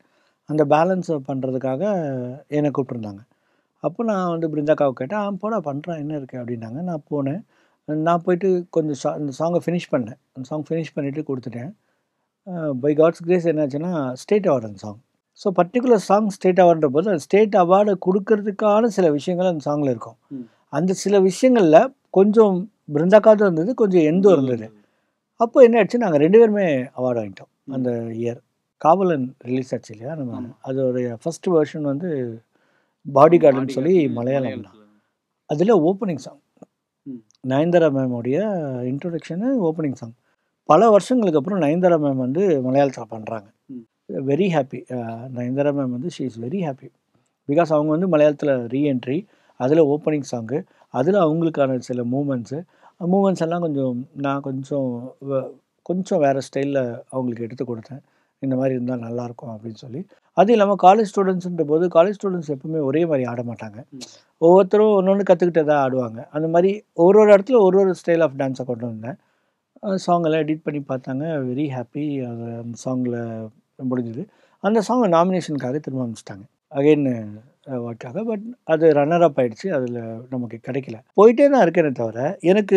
[SPEAKER 2] அந்த பேலன்ஸை பண்ணுறதுக்காக என்னை கூப்பிட்ருந்தாங்க அப்போ நான் வந்து பிருந்தாக்காவை கேட்டேன் ஆ போடா பண்ணுறேன் என்ன இருக்குது அப்படின்னாங்க நான் போனேன் நான் போயிட்டு கொஞ்சம் சா இந்த சாங்கை ஃபினிஷ் பண்ணேன் அந்த சாங் ஃபினிஷ் பண்ணிவிட்டு கொடுத்துட்டேன் பை காட்ஸ் கிரேஸ் என்னாச்சுன்னா ஸ்டேட் அவார்டு அந்த song so particular song state அவார்டுன்ற போது அந்த ஸ்டேட் அவார்டு கொடுக்கறதுக்கான சில விஷயங்கள் அந்த சாங்கில் இருக்கும்
[SPEAKER 3] ம்.
[SPEAKER 2] அந்த சில விஷயங்களில் கொஞ்சம் பிருந்தாக்காவும் இருந்தது கொஞ்சம் எந்தும் இருந்தது அப்போ என்ன ஆச்சு நாங்கள் ரெண்டு பேருமே அவார்டு வாங்கிட்டோம் அந்த இயர் காவலன் ரிலீஸ் ஆச்சு இல்லையா நம்ம
[SPEAKER 3] ஆமா.
[SPEAKER 2] அதோடைய ஃபர்ஸ்ட் வெர்ஷன் வந்து பாடி கார்டுன்னு சொல்லி மலையாளம் தான் அதில் ஓப்பனிங் சாங்
[SPEAKER 3] ம்.
[SPEAKER 2] நயன்தாரா மேமோடைய இன்ட்ரொடக்ஷனு ஓப்பனிங் சாங் பல வருஷங்களுக்கு அப்புறம் நயன்தாரா மேம் வந்து மலையாளத்தில் பண்ணுறாங்க
[SPEAKER 3] ம்.
[SPEAKER 2] வெரி ஹாப்பி நயன்தாரா மேம் வந்து she is very happy because அவங்க வந்து மலையாளத்தில் ரீஎன்ட்ரி அதில் ஓப்பனிங் சாங்கு அதில் அவங்களுக்கான சில மூமெண்ட்ஸு மூமெண்ட்ஸ் எல்லாம் கொஞ்சம் நான் கொஞ்சம் வ- கொஞ்சம் வேறு ஸ்டைலில் அவங்களுக்கு எடுத்து கொடுத்தேன் இந்த மாதிரி இருந்தால் நல்லாயிருக்கும் அப்படின்னு சொல்லி அது இல்லாமல் காலேஜ் ஸ்டூடெண்ட்ஸ்ன்ற போது காலேஜ் ஸ்டூடெண்ட்ஸ் எப்பவுமே ஒரே மாதிரி ஆட மாட்டாங்க
[SPEAKER 3] ம்.
[SPEAKER 2] ஒவ்வொருத்தரும் ஒன்று ஒன்று கற்றுக்கிட்டு தான் ஆடுவாங்க அந்த மாதிரி ஒரு ஒரு இடத்துல ஒரு ஒரு ஸ்டைல் ஆஃப் டான்ஸை கொண்டு வந்தேன் சாங் எல்லாம் எடிட் பண்ணி பார்த்தாங்க வெரி ஹாப்பி அது அந்த சாங்கில் முடிஞ்சது அந்த சாங்கை நாமினேஷனுக்காக திரும்ப அனுப்பிச்சிட்டாங்க அகைன் ஒர்க்காக பட் அது ரன்னர் அப் ஆயிடுச்சு அதில் நமக்கு கிடைக்கல போயிட்டே தான் இருக்கேனே தவிர எனக்கு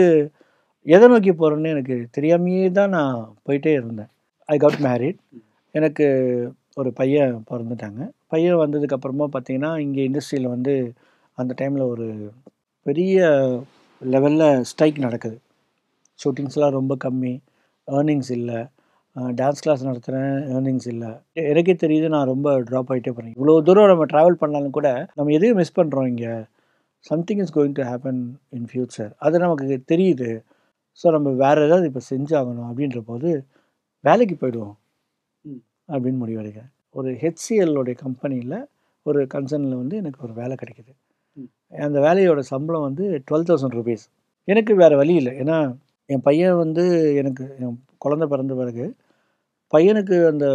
[SPEAKER 2] எதை நோக்கி போகிறேன்னு எனக்கு தெரியாமையே தான் நான் போயிட்டே இருந்தேன் ஐ காட் மேரிட் எனக்கு ஒரு பையன் பிறந்துட்டாங்க பையன் வந்ததுக்கப்புறமா பார்த்தீங்கன்னா இங்கே இண்டஸ்ட்ரியில் வந்து அந்த டைமில் ஒரு பெரிய லெவலில் ஸ்ட்ரைக் நடக்குது ஷூட்டிங்ஸ்லாம் ரொம்ப கம்மி ஏர்னிங்ஸ் இல்லை டான்ஸ் கிளாஸ் நடத்துகிறேன் ஏர்னிங்ஸ் இல்லை எனக்கே தெரியுது நான் ரொம்ப ட்ராப் ஆகிட்டே போகிறேன் இவ்வளோ தூரம் நம்ம ட்ராவல் பண்ணாலும் கூட நம்ம எதையும் மிஸ் பண்ணுறோம் இங்கே something is going to happen in future அது நமக்கு தெரியுது ஸோ நம்ம வேறு ஏதாவது இப்போ செஞ்சாகணும் அப்படின்ற போது வேலைக்கு போயிடுவோம்
[SPEAKER 3] ம்.
[SPEAKER 2] அப்படின்னு முடிவெடுக்கிறேன் ஒரு ஹெச்சிஎல்லோடைய கம்பெனியில் ஒரு கன்சர்னில் வந்து எனக்கு ஒரு வேலை கிடைக்குது
[SPEAKER 3] ம்.
[SPEAKER 2] அந்த வேலையோட சம்பளம் வந்து டுவெல் தௌசண்ட் ருபீஸ் எனக்கு வேறு வழி இல்லை ஏன்னா என் பையன் வந்து எனக்கு என் குழந்தை பிறந்த பிறகு பையனுக்கு அந்த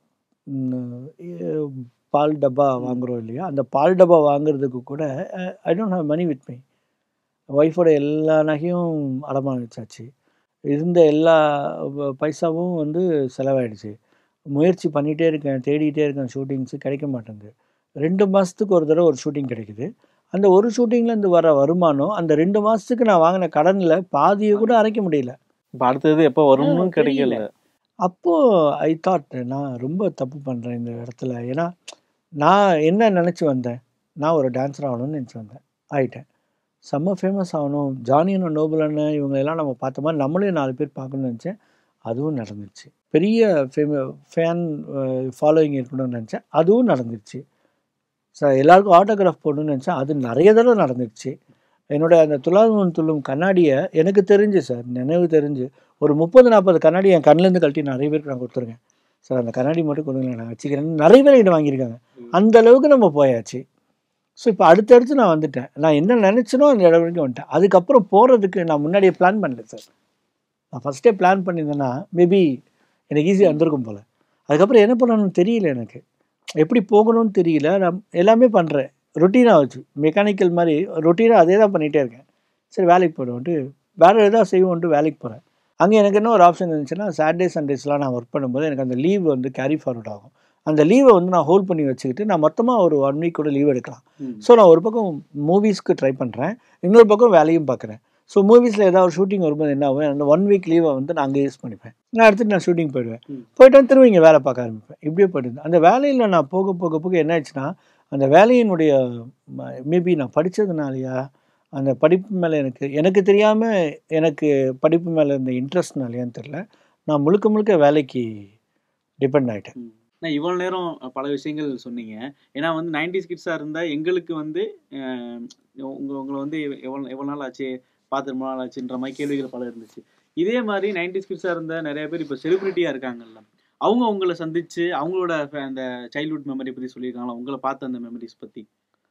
[SPEAKER 2] ம், எ- பால் டப்பா வாங்குறோம் இல்லையா அந்த பால் டப்பா வாங்குறதுக்கு கூட I don't have money with me ஒய்ஃபோட எல்லா நகையும் அடமானம் வச்சாச்சு இருந்த எல்லா ப- பைசாவும் வந்து செலவாயிடுச்சு முயற்சி பண்ணிகிட்டே இருக்கேன் தேடிட்டே இருக்கேன் ஷூட்டிங்ஸு கிடைக்க மாட்டேங்குது ரெண்டு மாதத்துக்கு ஒரு தடவை ஒரு ஷூட்டிங் கிடைக்குது அந்த ஒரு ஷூட்டிங்லேருந்து வர வருமானம் அந்த ரெண்டு மாதத்துக்கு நான் வாங்கின கடனில் பாதியை கூட அரைக்க முடியல
[SPEAKER 3] இப்போ அடுத்தது எப்போ வரும்னு
[SPEAKER 2] ஆ,
[SPEAKER 3] கிடைக்கல
[SPEAKER 2] தெரியல. அப்போது ஐ தாட் நான் ரொம்ப தப்பு பண்ணுறேன் இந்த இடத்துல ஏன்னா நான் என்ன நினச்சி வந்தேன் நான் ஒரு டான்ஸர் ஆகணும்னு நினச்சி வந்தேன் ஆயிட்டேன் செம்ம ஃபேமஸ் ஆகணும் ஜானி அண்ணன் நோபல் அண்ணன் இவங்களெல்லாம் நம்ம பார்த்த மாதிரி நம்மளையும் நாலு பேர் பார்க்கணும்னு நினச்சேன் அதுவும் நடந்துச்சு பெரிய ஃபேம ஃபேன் ஃபாலோயிங் இருக்கணும்னு நினச்சேன் அதுவும் நடந்துச்சு சார் எல்லாருக்கும் ஆட்டோகிராஃப் போடணும்னு நினச்சேன் அது நிறைய தடவை நடந்துச்சு என்னோட அந்த துலாமுன் துள்ளும் கண்ணாடியை எனக்கு தெரிஞ்சு சார் நினைவு தெரிஞ்சு ஒரு முப்பது நாற்பது கண்ணாடி என் கண்ணிலேருந்து கழட்டி நிறைய பேருக்கு நான் கொடுத்துருக்கேன் சார் அந்த கண்ணாடி மட்டும் கொடுங்க நான் வச்சுக்கிறேன் நிறைய பேர் என்கிட்ட வாங்கியிருக்காங்க அந்த அளவுக்கு நம்ம போயாச்சு ஸோ இப்போ அடுத்தடுத்து நான் வந்துட்டேன் நான் என்ன நினச்சனோ அந்த இடம் வரைக்கும் வந்துட்டேன் அதுக்கப்புறம் போகிறதுக்கு நான் முன்னாடியே பிளான் பண்ணல சார் நான் ஃபஸ்ட்டே பிளான் பண்ணியிருந்தேன்னா மேபி எனக்கு ஈஸியாக வந்திருக்கும் போல் அதுக்கப்புறம் என்ன பண்ணணும்னு தெரியல எனக்கு எப்படி போகணும்னு தெரியல நான் எல்லாமே பண்ணுறேன் ரொட்டீனாக வச்சு மெக்கானிக்கல் மாதிரி ரொட்டீனாக அதே தான் பண்ணிகிட்டே இருக்கேன் சரி வேலைக்கு போயிடுவோன்ட்டு வேறு எதாவது செய்வோன்ட்டு வேலைக்கு போகிறேன் அங்கே எனக்கு என்ன ஒரு ஆப்ஷன் இருந்துச்சுன்னா சாட்டர்டே சண்டேஸ்லாம் நான் ஒர்க் பண்ணும்போது எனக்கு அந்த லீவ் வந்து கேரி ஃபார்வர்ட் ஆகும் அந்த லீவை வந்து நான் ஹோல்ட் பண்ணி வச்சுக்கிட்டு நான் மொத்தமாக ஒரு ஒன் வீக் கூட லீவ் எடுக்கலாம்
[SPEAKER 3] ம்.
[SPEAKER 2] ஸோ நான் ஒரு பக்கம் மூவிஸ்க்கு ட்ரை பண்ணுறேன் இன்னொரு பக்கம் வேலையும் பார்க்குறேன் ஸோ மூவிஸில் ஏதாவது ஒரு ஷூட்டிங் வரும்போது என்ன ஆகும் அந்த ஒன் வீக் லீவை வந்து நான் அங்கே யூஸ் பண்ணிப்பேன் நான் எடுத்துட்டு நான் ஷூட்டிங் போயிடுவேன்
[SPEAKER 3] ம்.
[SPEAKER 2] போயிட்டு வந்து திரும்ப இங்கே வேலை பார்க்க ஆரம்பிப்பேன் இப்படியே போயிட்டு அந்த வேலையில் நான் போக போக போக என்ன ஆச்சுன்னா அந்த வேலையினுடைய மேபி நான் படித்ததுனாலயா அந்த படிப்பு மேலே எனக்கு எனக்கு தெரியாமல் எனக்கு படிப்பு மேலே இருந்த இன்ட்ரெஸ்ட்னாலையான்னு தெரில நான் முழுக்க முழுக்க வேலைக்கு டிபெண்ட் ஆகிட்டேன்
[SPEAKER 3] நான் இவ்வளோ நேரம் பல விஷயங்கள் சொன்னீங்க ஏன்னா வந்து நைன்டி கிட்ஸாக இருந்தால் எங்களுக்கு வந்து அஹ், உங்க உங்களை வந்து எவ்வளோ எவ்வளோ நாள் ஆச்சு பார்த்து ரொம்ப நாள் ஆச்சுன்ற மாதிரி கேள்விகள் பல இருந்துச்சு இதே மாதிரி நைன்டி கிட்ஸாக இருந்த நிறைய பேர் இப்போ செலிபிரிட்டியாக இருக்காங்கல்ல அவங்க உங்களை சந்திச்சு அவங்களோட ஃப- அந்த சைல்ட்ஹுட் மெமரி பற்றி சொல்லியிருக்காங்களா உங்களை பார்த்த அந்த மெமரிஸ் பற்றி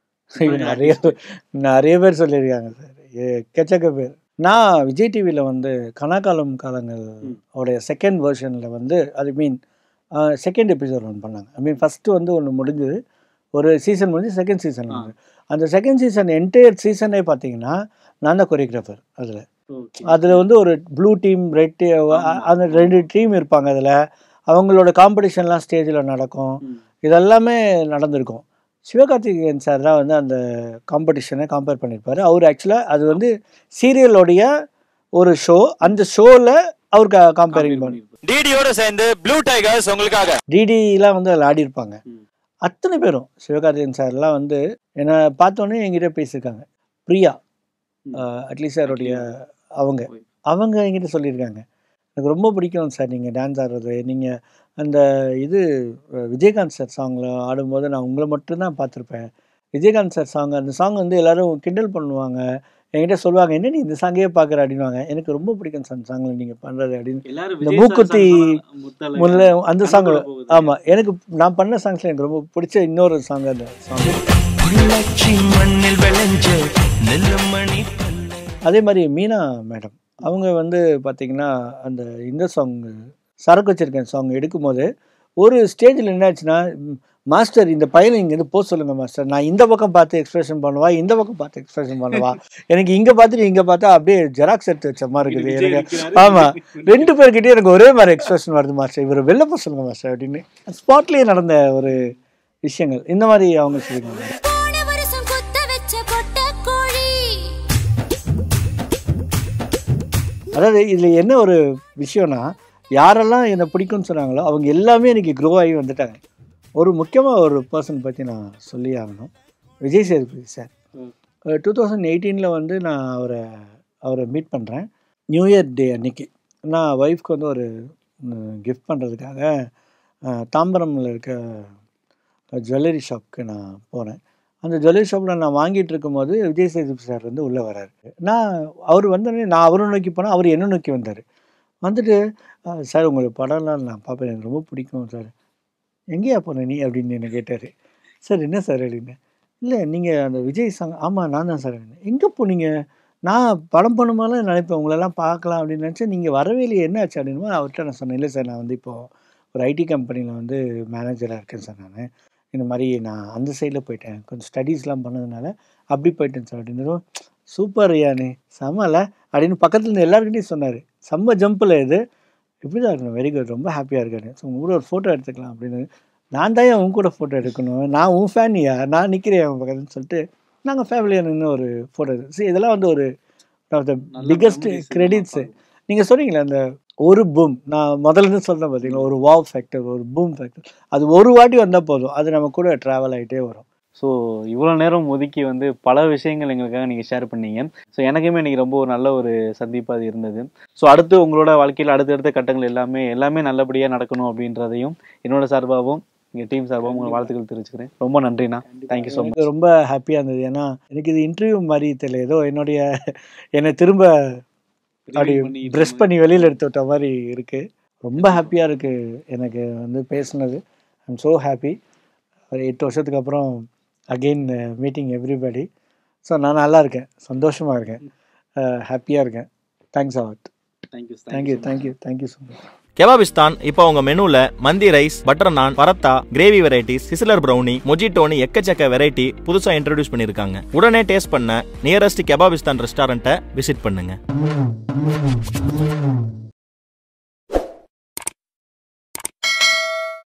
[SPEAKER 2] நிறைய நிறைய பேர் சொல்லியிருக்காங்க சார் எக்கச்சக்க பேர் நான் விஜய் டிவியில் வந்து கனாகாலம் காலங்கள்
[SPEAKER 3] ம்.
[SPEAKER 2] உடைய செகண்ட் வெர்ஷனில் வந்து அது மீன் செகண்ட் எபிசோட் ஒன்று பண்ணாங்க ஐ மீன் ஃபஸ்ட்டு வந்து ஒன்று முடிஞ்சது ஒரு சீசன் முடிஞ்சு செகண்ட் சீசன்
[SPEAKER 3] ஆ.
[SPEAKER 2] வந்து அந்த செகண்ட் சீசன் என்டையர் சீசனே பார்த்தீங்கன்னா நான் தான் கொரியோகிராஃபர் அதில்
[SPEAKER 3] ஓகே
[SPEAKER 2] அதில் வந்து ஒரு ப்ளூ டீம் ரெட் டீ
[SPEAKER 3] ஆமா.
[SPEAKER 2] அந்த ரெண்டு டீம் இருப்பாங்க அதில் அவங்களோட காம்படிஷன்லாம் ஸ்டேஜில் நடக்கும்
[SPEAKER 3] ம்.
[SPEAKER 2] இதெல்லாமே நடந்திருக்கும் சிவகார்த்திகேயன் சார் தான் வந்து அந்த காம்படிஷனை கம்பேர் பண்ணியிருப்பாரு அவர் ஆக்சுவலாக அது வந்து சீரியலோடைய ஒரு ஷோ அந்த ஷோவில் அவர் கம்பேரிங் பண்ணி
[SPEAKER 1] டிடியோட சேர்ந்து ப்ளூ டைகர்ஸ் உங்களுக்காக
[SPEAKER 2] டிடிலாம் வந்து அதில் ஆடி இருப்பாங்க
[SPEAKER 3] ம்.
[SPEAKER 2] அத்தனை பேரும் சிவகார்த்திகேயன் சார்லாம் வந்து என்னை பார்த்தோன்னே என்கிட்ட பேசியிருக்காங்க பிரியா
[SPEAKER 3] ம்.
[SPEAKER 2] அட்லீஸ்ட் சாருடைய அவங்க
[SPEAKER 3] ஓய்.
[SPEAKER 2] அவங்க என்கிட்ட சொல்லியிருக்காங்க எனக்கு ரொம்ப பிடிக்கும் சார் நீங்கள் டான்ஸ் ஆடுறது நீங்கள் அந்த இது அஹ், விஜயகாந்த் சார் சாங்கில் ஆடும்போது நான் உங்களை மட்டும்தான் பார்த்துருப்பேன் விஜயகாந்த் சார் சாங் அந்த சாங் வந்து எல்லாரும் கிண்டல் பண்ணுவாங்க என்கிட்ட சொல்லுவாங்க என்ன நீ இந்த சாங்கே பார்க்குற அப்படின்வாங்க எனக்கு ரொம்ப பிடிக்கும் சார் அந்த சாங்கில் நீங்கள் பண்ணுறது அப்படின்னு
[SPEAKER 3] எல்லாரும்
[SPEAKER 2] இந்த
[SPEAKER 3] விஜய்
[SPEAKER 2] மூக்குத்தி
[SPEAKER 3] சார் song முத்தழகு,
[SPEAKER 2] முதல்ல அந்த சாங்
[SPEAKER 3] கண்ணுக்குள்ள போகுது.
[SPEAKER 2] ஆமாம் எனக்கு நான் பண்ண சாங்ஸில் எனக்கு ரொம்ப பிடிச்ச இன்னொரு சாங் அந்த சாங்
[SPEAKER 5] உள்ளாட்சி மண்ணில் விளைஞ்ச நெல்லமணி
[SPEAKER 2] அதே மாதிரி மீனா மேடம் அவங்க வந்து பார்த்தீங்கன்னா அந்த இந்த சாங் சரக்கு வச்சிருக்கேன் சாங் எடுக்கும்போது ஒரு ஸ்டேஜில் என்னாச்சுன்னா ம், மாஸ்டர் இந்த பையனை இங்கேருந்து போக சொல்லுங்க மாஸ்டர் நான் இந்த பக்கம் பார்த்து எக்ஸ்பிரஷன் பண்ணுவா இந்த பக்கம் பார்த்து எக்ஸ்பிரஷன் பண்ணுவா எனக்கு இங்கே பார்த்துட்டு இங்கே பார்த்தா அப்படியே ஜெராக்ஸ் எடுத்து வச்ச மாதிரி இருக்குது
[SPEAKER 3] விஜய்
[SPEAKER 2] எனக்கு
[SPEAKER 3] இருக்கிறாரு.
[SPEAKER 2] ஆமா ரெண்டு பேர்கிட்டயும் எனக்கு ஒரே மாதிரி எக்ஸ்பிரஷன் வருது மாஸ்டர் இவர் வெளில போக சொல்லுங்க மாஸ்டர் அப்படின்னு ஸ்பாட்லேயே நடந்த ஒரு விஷயங்கள் இந்த மாதிரி அவங்க சொல்லியிருக்காங்க
[SPEAKER 6] போன வருஷம் குத்த வச்ச பொட்ட கோழி
[SPEAKER 2] அதாவது இதில் என்ன ஒரு விஷயம்னா யாரெல்லாம் என்னை பிடிக்கும்னு சொன்னாங்களோ அவங்க எல்லாமே எனக்கு க்ரோ ஆகி வந்துட்டாங்க ஒரு முக்கியமாக ஒரு பர்சன் பற்றி நான் சொல்லி ஆகணும் விஜய் சேதுபதி சார்
[SPEAKER 3] ம்.
[SPEAKER 2] டூ தௌசண்ட் எயிட்டீனில் வந்து நான் அவரை அவரை மீட் பண்ணுறேன் நியூ இயர் டே அன்னைக்கு நான் ஒய்ஃப்க்கு வந்து ஒரு கிஃப்ட் பண்ணுறதுக்காக தாம்பரமில் இருக்க ஜுவல்லரி ஷாப்க்கு நான் போனேன் அந்த ஜுவல்லரி ஷாப்பில் நான் வாங்கிட்டு இருக்கும்போது விஜய் சேதுபதி சார் வந்து உள்ளே வராரு நான் அவர் வந்தோடனே நான் அவரை நோக்கி போனேன் அவர் என்ன நோக்கி வந்தார் வந்துட்டு "ஆ, சார் உங்களுக்கு படம்லாம் நான் பார்ப்பேன் எனக்கு ரொம்ப பிடிக்கும் சார் எங்கேயா போன நீ அப்படின்னு என்ன கேட்டார் சார் என்ன சார் அப்படின்னு இல்லை நீங்கள் அந்த விஜய் சாங் ஆமாம் நான் தான் சார் எங்கே போனீங்க நான் படம் பண்ணும்போதெல்லாம் நினைப்பேன் உங்களெல்லாம் பார்க்கலாம் அப்படின்னு நினச்சேன் நீங்கள் வரவே இல்லையே என்ன ஆச்சு அப்படின்னு அவர்கிட்ட நான் சொன்னேன் இல்லை சார் நான் வந்து இப்போது ஒரு ஐடி கம்பெனியில் வந்து மேனேஜராக இருக்கேன் சார் நான் இந்த மாதிரி நான் அந்த சைடில் போயிட்டேன் கொஞ்சம் ஸ்டடீஸ்லாம் பண்ணதுனால அப்படி போயிட்டேன் சார் அப்படின்னு சூப்பர் ஐயானே செம்மல அப்படின்னு பக்கத்தில் இருந்து எல்லாருக்கிட்டையும் சொன்னார் செம்ம ஜம்பில் இது இப்படி தான் இருக்கணும் வெரி குட் ரொம்ப ஹாப்பியாக இருக்காரு ஸோ உங்க கூட ஒரு ஃபோட்டோ எடுத்துக்கலாம் அப்படின்னு நான் தான் உன் கூட ஃபோட்டோ எடுக்கணும் நான் உன் ஃபேனியா நான் நிற்கிறேன் அவன் பக்கத்துன்னு சொல்லிட்டு நாங்கள் ஃபேமிலியாக நின்று ஒரு ஃபோட்டோ எடுத்து இதெல்லாம் வந்து ஒரு த
[SPEAKER 3] நல்ல
[SPEAKER 2] பிக்கஸ்ட்
[SPEAKER 3] memories
[SPEAKER 2] கிரெடிட்ஸு
[SPEAKER 3] நம்ம
[SPEAKER 2] நீங்கள் சொன்னீங்களே அந்த ஒரு பூம் நான் முதல்ல இருந்து சொன்னேன் பார்த்தீங்களா ஒரு வாவ் ஃபேக்டர் ஒரு பூம் ஃபேக்டர் அது ஒரு வாட்டி வந்தால் போதும் அது நம்ம கூட ட்ராவல் ஆகிட்டே வரும்
[SPEAKER 3] ஸோ இவ்வளோ நேரம் ஒதுக்கி வந்து பல விஷயங்கள் எங்களுக்காக நீங்கள் ஷேர் பண்ணீங்க ஸோ எனக்குமே இன்னைக்கு ரொம்ப ஒரு நல்ல ஒரு சந்திப்பாக அது இருந்தது ஸோ அடுத்து உங்களோட வாழ்க்கையில் அடுத்தடுத்த கட்டங்கள் எல்லாமே எல்லாமே நல்லபடியாக நடக்கணும் அப்படின்றதையும் என்னோட சார்பாகவும் எங்கள் டீம் சார்பாகவும் உங்கள் வாழ்த்துக்கள் தெரிவிச்சுக்கிறேன் ரொம்ப நன்றிண்ணா தேங்க்யூ ஸோ மச்
[SPEAKER 2] எனக்கு ரொம்ப ஹாப்பியாக இருந்தது ஏன்னா எனக்கு இது இன்டர்வியூ மாதிரி தெரியல ஏதோ என்னுடைய என்னை திரும்ப அப்படி ட்ரெஸ் பண்ணி வெளியில் எடுத்து விட்ட மாதிரி இருக்குது ரொம்ப ஹாப்பியாக இருக்குது எனக்கு வந்து பேசுனது ஐம் ஸோ ஹாப்பி ஒரு எட்டு வருஷத்துக்கு அப்புறம் அகெயின் மீட்டிங் எவ்ரிபடி ஸோ நான் நல்லா இருக்கேன் சந்தோஷமாக இருக்கேன் ஹாப்பியாக இருக்கேன் thanks award
[SPEAKER 3] thank you
[SPEAKER 2] thank you thank you thank you so much
[SPEAKER 1] Kebabistan இப்போ உங்க மெனுல mandi rice butter naan paratha gravy varieties sizzler brownie மொஜிட்டோனி எக்கச்சக்க வெரைட்டி புதுசா இன்ட்ரடியூஸ் பண்ணிருக்காங்க உடனே டேஸ்ட் பண்ண நியரஸ்ட் கெபாபிஸ்தான் ரெஸ்டாரண்ட்டை விசிட் பண்ணுங்க